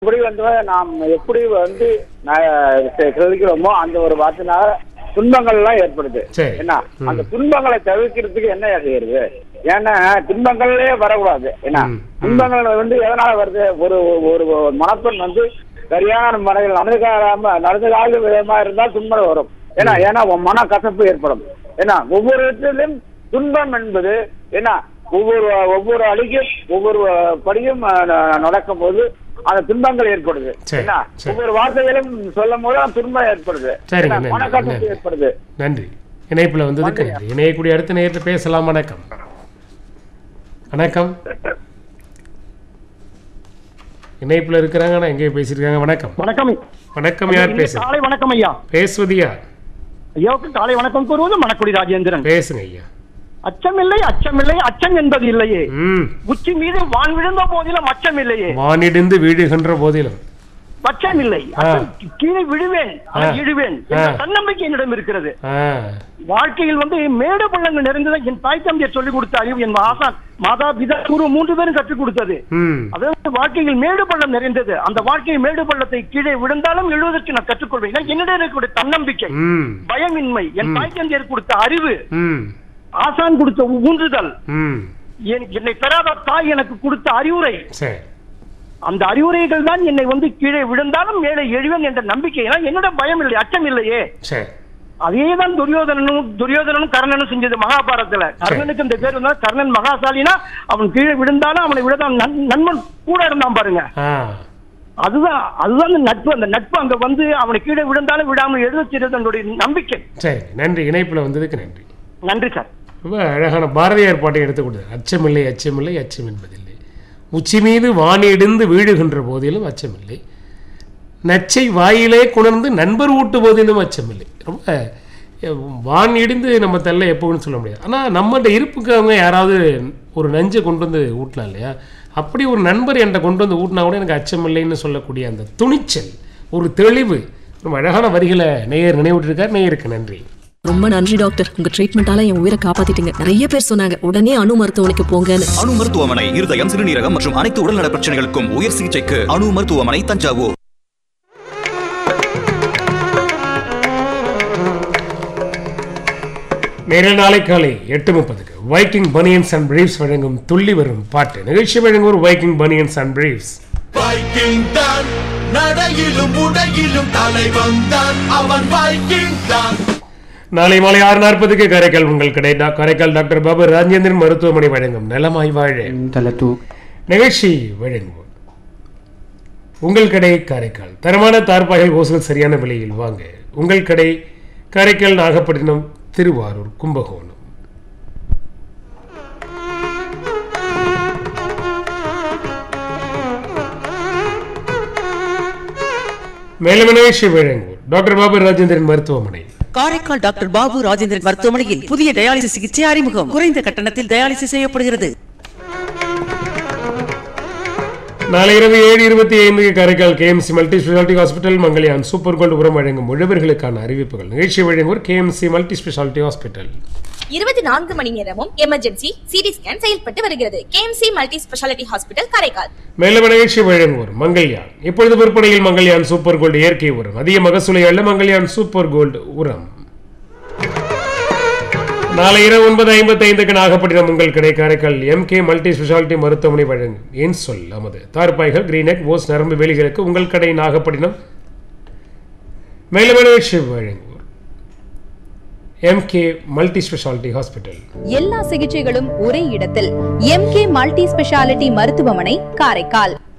எப்படி வந்து நாம் எப்படி வந்து ந- செ- செலுக்கிறோமோ அந்த ஒரு வார்த்தைனால துன்பங்கள் எல்லாம் ஏற்படுது சரி. என்ன ம். அந்த துன்பங்களை தவிர்க்கிறதுக்கு என்ன செய்யறது ஏன்னா துன்பங்களே வரக்கூடாது என்ன ம், ம். துன்பங்கள் வந்து எதனால வருது ஒரு ஒரு ஒரு மணப்பெண் வந்து சரியான முறையில் நடந்துக்காம நடந்துக்காத விதமா இருந்தால் துன்பம் வரும் ஏன்னா ஏன்னா உன் மன கசப்பு ஏற்படும் ஏன்னா ஒவ்வொரு இடத்திலும் துன்பம் என்பது என்ன ஒவ்வொரு ஒவ்வொரு அடிக்கும் ஒவ்வொரு படியும் நடக்கும் போது அந்த துன்பங்கள் ஏற்படுது சரி, என்ன சரி. ஒவ்வொரு வார்த்தைகளும் சொல்லும் போது அந்த துன்பம் ஏற்படுது சரிங்க, என்ன? நன்றி, மனக்கசப்பு நன்றி. ஏற்படுது நன்றி இணைப்புல வந்ததுக்கு நன்றி. நன்றி இணையக்கூடிய அடுத்த நேரத்தில் பேசலாம் வணக்கம் வணக்கம் இணைப்புல இருக்கிறாங்க ஆனா எங்கேயோ பேசியிருக்காங்க வணக்கம் வணக்கம் வணக்கம் யார் இன்று பேசுங்க காலை வணக்கம் ஐயா பேசுவது யார் ஐயாவுக்கு காலை வணக்கம் கூறுவது மணக்குடி ராஜேந்திரன் பேசுங்க ஐயா அச்சமில்லை அச்சமில்லை அச்சம் என்பது இல்லையே ம் உச்சி மீது வான் விழுந்த போதிலும் அச்சம் இல்லையே வானிடிந்து வீழுகின்ற போதிலும் அச்சம் இல்லை அச்சம் கீழே விழுவேன் அதை ஆ. இழுவேன் ஆ. என்ற தன்னம்பிக்கை என்னிடம் இருக்கிறது ஆ வாழ்க்கையில் வந்து மேடு பள்ளங்கள் நிறைந்ததை என் தாய் தந்தையர் சொல்லிக் கொடுத்த அறிவு என் ஆசான் மாதா பிதா குரு மூன்று பேரும் கற்றுக் கொடுத்தது ம் அதாவது வாழ்க்கையில் மேடு பள்ளம் நிறைந்தது அந்த வாழ்க்கை மேடு பள்ளத்தை கீழே விழுந்தாலும் எழுவதற்கு நான் கற்றுக்கொள்வேன் ஏன்னா என்னிடம் இருக்கக்கூடிய தன்னம்பிக்கை ம் பயமின்மை என் தாய் தந்தையர் கொடுத்த அறிவு ம் ஆசான் கொடுத்த ஊன்றுதல் ம் என்- என்னை பெறாத தாய் எனக்கு கொடுத்த அறிவுரை சரி அந்த அறிவுரைகள் தான் என்னை வந்து கீழே விழுந்தாலும் மேலே எழுவேன் என்ற நம்பிக்கை ஏன்னா என்னிடம் பயம் இல்லை அச்சம் இல்லையே சரி அதே தான் துரியோதனனும் துரியோதனனும் கர்ணனும் செஞ்சது மகாபாரதத்துல கர்ணனுக்கு இந்த பேர் இருந்தா கர்ணன் மகாசாலினா அவன் கீழே விழுந்தாலும் அவனை விடதான் நன்- நண்பன் கூட இருந்தான் பாருங்க ஆ அதுதான் அதுதான் அந்த நட்பு அந்த நட்பு அங்க வந்து அவனை கீழே விழுந்தாலும் விடாமல் எழுதச்சிருது என்னுடைய நம்பிக்கை சரி நன்றி இணைப்புல வந்ததுக்கு நன்றி நன்றி சார் ரொம்ப அழகான பாரதியார் பாட்டை எடுத்து கொடுத்தார் அச்சமில்லை அச்சமில்லை அச்சம் என்பதில்லை உச்சி மீது வானிடிந்து வீழுகின்ற போதிலும் அச்சமில்லை நச்சை வாயிலே குணர்ந்து நண்பர் ஊட்டு போதிலும் அச்சமில்லை ரொம்ப அஹ், வான் இடிந்து நம்ம தள்ள எப்போன்னு சொல்ல முடியாது ஆனால் நம்மகிட்ட இருப்புக்கு அவங்க யாராவது ஒரு நஞ்சை கொண்டு வந்து ஊட்டலாம் இல்லையா அப்படி ஒரு நண்பர் என்கிட்ட கொண்டு வந்து ஊட்டினா கூட எனக்கு அச்சமில்லைன்னு சொல்லக்கூடிய அந்த துணிச்சல் ஒரு தெளிவு ரொம்ப அழகான வரிகளை நேயர் நினைவுற்றிருக்கார் நேயருக்கு நன்றி ரொம்ப நன்றி டாக்டர் உங்க ட்ரீட்மெண்டால என் உயிரை காப்பாத்திட்டீங்க நிறைய பேர் சொன்னாங்க உடனே அணு மருத்துவமனைக்கு போங்கன்னு அணு மருத்துவமனை இருதயம் சிறுநீரகம் மற்றும் அனைத்து உடல்நல பிரச்சனைகளுக்கும் உயர் சிகிச்சைக்கு அணு மருத்துவமனை தஞ்சாவூர் நேர நாளை காலை எட்டு முப்பதுக்கு வைக்கிங் பனியன்ஸ் அண்ட் பிரீவ்ஸ் வழங்கும் துள்ளி வரும் பாட்டு நிகழ்ச்சி வழங்குவோர் Viking banians and briefs Viking தான் நடையிலும் உடையிலும் தலைவன் தான் அவன் வைக்கிங் தான் நாளை மாலை ஆறு நாற்பதுக்கு காரைக்கால் உங்கள் கடை டா- காரைக்கால் டாக்டர் பாபு ராஜேந்திரன் மருத்துவமனை வழங்கும் நலமாய் வாழ நிகழ்ச்சி வழங்குவோர் உங்கள் கடை காரைக்கால் தரமான தார்பாய்கள் ஓசுகள் சரியான விலையில் வாங்க உங்கள் கடை காரைக்கால் நாகப்பட்டினம் திருவாரூர் கும்பகோணம் மேலும் நிகழ்ச்சி வழங்குவோர் டாக்டர் பாபு ராஜேந்திரன் மருத்துவமனை காரைக்கால் டாக்டர் பாபு ராஜேந்திரன் மருத்துவமனையில் புதிய டயாலிசிஸ் சிகிச்சை அறிமுகம் குறைந்த கட்டணத்தில் டயாலிசிஸ் செய்யப்படுகிறது நாளை இரவு ஏழு இருபத்தி ஐந்துக்கு Karaikal KMC multi speciality hospital Mangalyaan super gold உரம் வழங்கும் உழவர்களுக்கான அறிவிப்புகள் நிகழ்ச்சி வழங்குவோர் கேஎம்சி மல்டி ஸ்பெஷாலிட்டி ஹாஸ்பிட்டல் இருபத்தி நான்கு மணி நேரமும் எமர்ஜென்சி சிடி ஸ்கேன் செயல்பட்டு வருகிறது KMC multi speciality hospital Karaikal மேலும் நிகழ்ச்சி வழங்குவோர் மங்கள்யான் இப்பொழுது விற்பனையில் மங்கள்யான் சூப்பர் கோல்டு இயற்கை உரம் அதிக மகசூலை அல்ல மங்கள்யான் சூப்பர் கோல்டு உரம் நாளை இரவு ஒன்பது ஐம்பத்தி ஐந்துக்கு நாகப்பட்டினம் உங்கள் கடை காரைக்கால் எம்கே மல்டி ஸ்பெஷாலிட்டி மருத்துவமனை வழங்கும் ஏன் சொல் அமது தார்பாய்கள் கிரீனெட் ஓஸ் நரம்பு வேலிகளுக்கு உங்கள் கடை நாகப்பட்டினம் மேலும் நிகழ்ச்சி வழங்குவோர் எம்கே மல்டி ஸ்பெஷாலிட்டி ஹாஸ்பிட்டல் எல்லா சிகிச்சைகளும் ஒரே இடத்தில் எம்கே மல்டி ஸ்பெஷாலிட்டி மருத்துவமனை காரைக்கால்